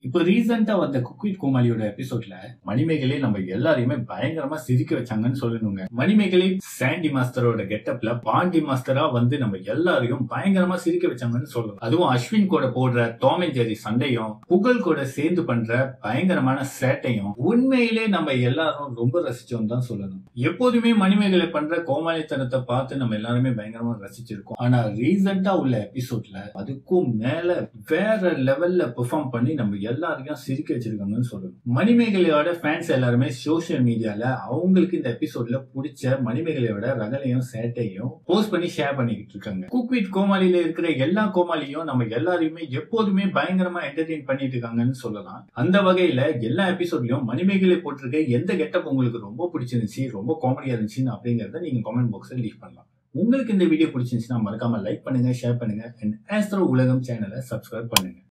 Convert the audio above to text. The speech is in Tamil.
இப்போ ரீசெண்டா வந்த குக்வித் கோமாளியோட எபிசோட்ல மணிமேகலை நம்ம எல்லாரையுமே பயங்கரமா சிரிக்க வச்சாங்கன்னு சொல்லணுங்க மணிமேகலை சாண்டி மாஸ்டரோட கெட்டப்ல பாண்டி மாஸ்டரா வந்து நம்ம எல்லாரையும் பயங்கரமா சிரிக்க வச்சாங்கன்னு சொல்லணும் அதுவும் அஸ்வின் கூட போடுற டாம் அண்ட் ஜெரி சண்டையும் புகழ் கூட சேர்ந்து பண்ற பயங்கரமான சேட்டையும் உண்மையிலே நம்ம எல்லாரும் ரொம்ப ரசிச்சோம் தான் சொல்லணும் எப்போதுமே மணிமேகலை பண்ற கோமாளித்தனத்தை பார்த்து நம்ம எல்லாருமே பயங்கரமா ரசிச்சிருக்கோம் ஆனா ரீசெண்டா உள்ள எபிசோட்ல அதுக்கும் மேல வேற லெவல்ல பெர்ஃபார்ம் பண்ணி நம்ம எல்லாரையும் சிரிக்க வச்சிருக்காங்கன்னு சொல்லணும் மணிமேகலையோட ஃபேன்ஸ் எல்லாருமே சோசியல் மீடியால அவங்களுக்கு இந்த எபிசோட்ல பிடிச்ச மணிமேகலையோட ரகலையும் சேட்டையும் போஸ்ட் பண்ணி ஷேர் பண்ணிக்கிட்டு இருக்காங்க குக் வித் கோமாளியில இருக்கிற எல்லா கோமாளியும் நம்ம எல்லாரையுமே எப்போதுமே பயங்கரமா என்டர்டெயின் பண்ணிட்டு இருக்காங்கன்னு சொல்லலாம் அந்த வகையில எல்லா எபிசோட்லயும் மணிமேகலை போட்டிருக்க எந்த கெட்டப் உங்களுக்கு ரொம்ப பிடிச்சிருந்துச்சு ரொம்ப காமெடியா இருந்துச்சுன்னு அப்படிங்கறத நீங்க கமெண்ட் பாக்ஸ்ல லீவ் பண்ணலாம் உங்களுக்கு இந்த வீடியோ பிடிச்சிருந்துச்சுன்னா மறக்காம லைக் பண்ணுங்க ஷேர் பண்ணுங்க அண்ட் ஆஸ்ட்ரோ உலகம் சேனலை சப்ஸ்கிரைப் பண்ணுங்க